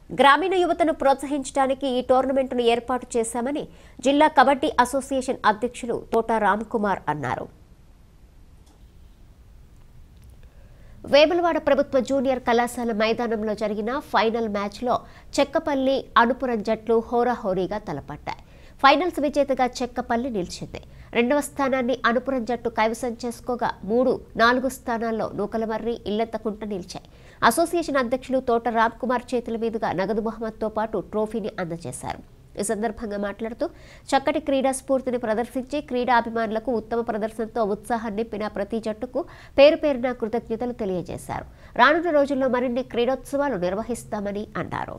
గ్రామీణ యువతను ప్రోత్సహించడానికి ఈ టోర్నమెంటును ఏర్పాటు చేశామని జిల్లా కబడ్డీ అసోసియేషన్ అధ్యక్షులు తోట రామ్కుమార్ అన్నారు వేములవాడ ప్రభుత్వ జూనియర్ కళాశాల మైదానంలో జరిగిన ఫైనల్ మ్యాచ్లో చెక్కపల్లి అనుపురం జట్లు హోరాహోరీగా తలపట్టాయి ఫైనల్స్ విజేతగా చెక్కపల్లి నిలిచింది రెండవ స్థానాన్ని అనుపురం జట్టు కైవసం చేసుకోగా మూడు నాలుగు స్థానాల్లో నూకలమర్రి ఇల్లెత్తకుంట నిలిచాయి అసోసియేషన్ అధ్యక్షులు తోట రామ్ కుమార్ చేతుల మీదుగా నగదు బహుమతితో పాటు ట్రోఫీని అందజేశారు ఈ సందర్భంగా మాట్లాడుతూ చక్కటి క్రీడా స్ఫూర్తిని ప్రదర్శించి క్రీడా అభిమానులకు ఉత్తమ ప్రదర్శనతో ఉత్సాహం నింపిన ప్రతి జట్టుకు పేరు పేరున కృతజ్ఞతలు తెలియజేశారు రానున్న రోజుల్లో మరిన్ని క్రీడోత్సవాలు నిర్వహిస్తామని అన్నారు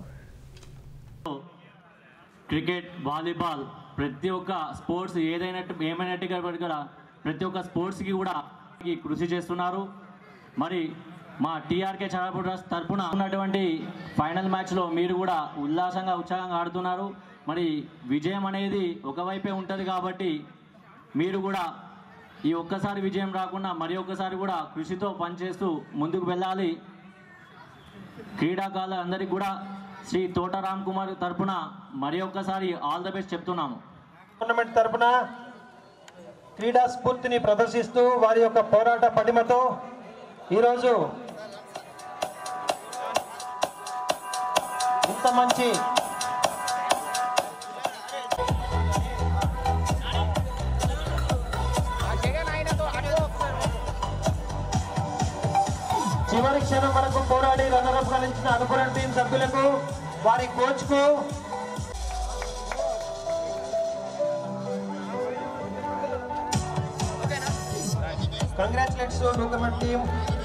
క్రికెట్ వాలీబాల్ ప్రతి ఒక్క స్పోర్ట్స్ ఏదైనట్టు ఏమైనట్టుగా కూడా ప్రతి ఒక్క స్పోర్ట్స్కి కూడా ఈ కృషి చేస్తున్నారు మరి మా టీఆర్కే చదవపుర తరపున ఉన్నటువంటి ఫైనల్ మ్యాచ్లో మీరు కూడా ఉల్లాసంగా ఉత్సాహంగా ఆడుతున్నారు మరి విజయం అనేది ఒకవైపే ఉంటుంది కాబట్టి మీరు కూడా ఈ ఒక్కసారి విజయం రాకుండా మరి ఒక్కసారి కూడా కృషితో పనిచేస్తూ ముందుకు వెళ్ళాలి క్రీడాకారులు అందరికీ కూడా శ్రీ తోట రామ్ కుమార్ తరపున మరి ఒక్కసారి ఆల్ ద బెస్ట్ చెప్తున్నాము టోర్నమెంట్ తరపున క్రీడా స్ఫూర్తిని ప్రదర్శిస్తూ వారి యొక్క పోరాట పటిమతో ఈరోజు ఇంత మంచి చివరి క్షణం వరకు పోరాడి రన్నరప్ గెలిచిన అనుకున్న టీం సభ్యులకు వారి కోచ్కు కంగ్రాచులేట్స్ నూకమన్ టీం